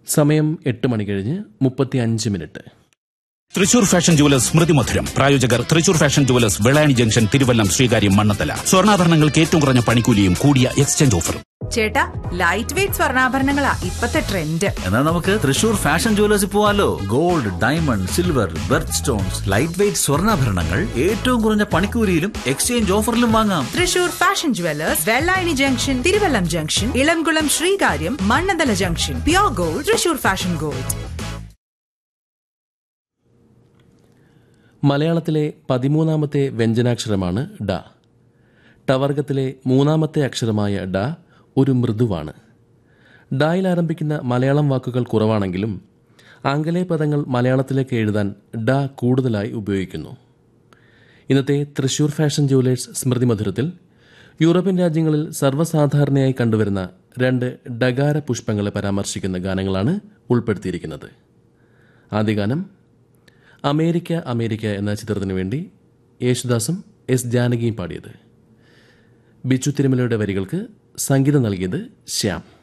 സമയം എട്ട് മണി കഴിഞ്ഞ് മുപ്പത്തി അഞ്ച് minute Thrissur fashion jewellers Smruthi Madhuram പ്രായോജകർ Thrissur fashion jewellers Vellayani junction Thiruvallam Sreekaryam Mannanthala സ്വർണ്ണാഭരണങ്ങൾക്ക് ഏറ്റവും കുറഞ്ഞ പണിക്കൂലിയും കൂടിയ എക്സ്ചേഞ്ച് ഓഫറും ചേട്ടാ ലൈറ്റ് വെയിറ്റ് സ്വർണ്ണാഭരണങ്ങളാ ഇപ്പത്തെ ട്രെൻഡ് എന്നാൽ നമുക്ക് തൃശൂർ ഫാഷൻ ജുവലേഴ്സിൽ പോവാലോ gold diamond silver birth stones light weight സ്വർണ്ണാഭരണങ്ങൾ ഏറ്റവും കുറഞ്ഞ പണിക്കൂലിയിലും എക്സ്ചേഞ്ച് ഓഫറിലും വാങ്ങാം Thrissur fashion jewellers Vellayani junction Thiruvallam junction Ilamkulam Sreekaryam Mannanthala junction pure gold Thrissur fashion gold മലയാളത്തിലെ പതിമൂന്നാമത്തെ വ്യഞ്ജനാക്ഷരമാണ് ഡ ടവർഗത്തിലെ മൂന്നാമത്തെ അക്ഷരമായ ഡ ഒരു മൃദുവാണ് ഡായിൽ ആരംഭിക്കുന്ന മലയാളം വാക്കുകൾ കുറവാണെങ്കിലും ആംഗലേയ പദങ്ങൾ മലയാളത്തിലേക്ക് എഴുതാൻ ഡ കൂടുതലായി ഉപയോഗിക്കുന്നു ഇന്നത്തെ തൃശൂർ ഫാഷൻ ജുവലേഴ്സ് സ്മൃതി മധുരത്തിൽ യൂറോപ്യൻ രാജ്യങ്ങളിൽ സർവ്വസാധാരണയായി കണ്ടുവരുന്ന രണ്ട് ഡകാര പുഷ്പങ്ങളെ പരാമർശിക്കുന്ന ഗാനങ്ങളാണ് ഉൾപ്പെടുത്തിയിരിക്കുന്നത് ആദ്യ ഗാനം അമേരിക്ക അമേരിക്ക എന്ന ചിത്രത്തിനു വേണ്ടി യേശുദാസും എസ് ജാനകിയും പാടിയത് ബിച്ചു തിരുമലയുടെ വരികൾക്ക് സംഗീതം നൽകിയത് ശ്യാം